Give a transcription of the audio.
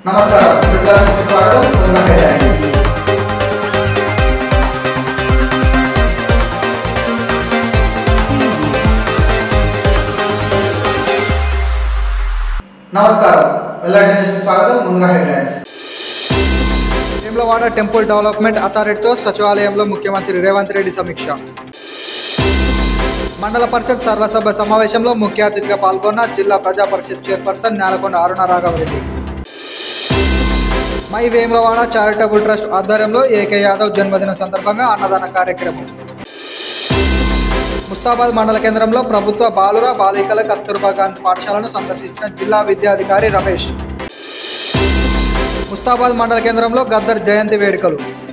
నమస్కారం విద్యార్థులకు స్వాగతం ముందుగా headlines. నమస్కారం వెల్లాడి న్యూస్ స్వాగతం ముందుగా హెడ్లైన్స్ వేములవాడ టెంపుల్ డెవలప్మెంట్ అథారిటీతో సచివాలయంలో ముఖ్యమంత్రి రేవంత్ రెడ్డి సమీక్ష మండల పరిషత్ సర్వసభ సమావేశంలో ముఖ్య అతిథిగా పాల్గొన్న జిల్లా ప్రజా పరిషత్ chairperson Nelakonda Aruna Raghava Reddy my Vemulawada charitable trust ఆధ్వర్యంలో ఏకే యాదవ్ జన్మదిన సందర్భంగా అన్నదాన కార్యక్రమం ముస్తాబాద్ మండల కేంద్రంలో ప్రభుత్వ బాలుర బాలికల కస్తూర్బా గాంధీ పాఠశాలను సందర్శించిన జిల్లా విద్యాధికారి రమేష్ ముస్తాబాద్ మండల కేంద్రంలో గద్దర్ జయంతి వేడుకలు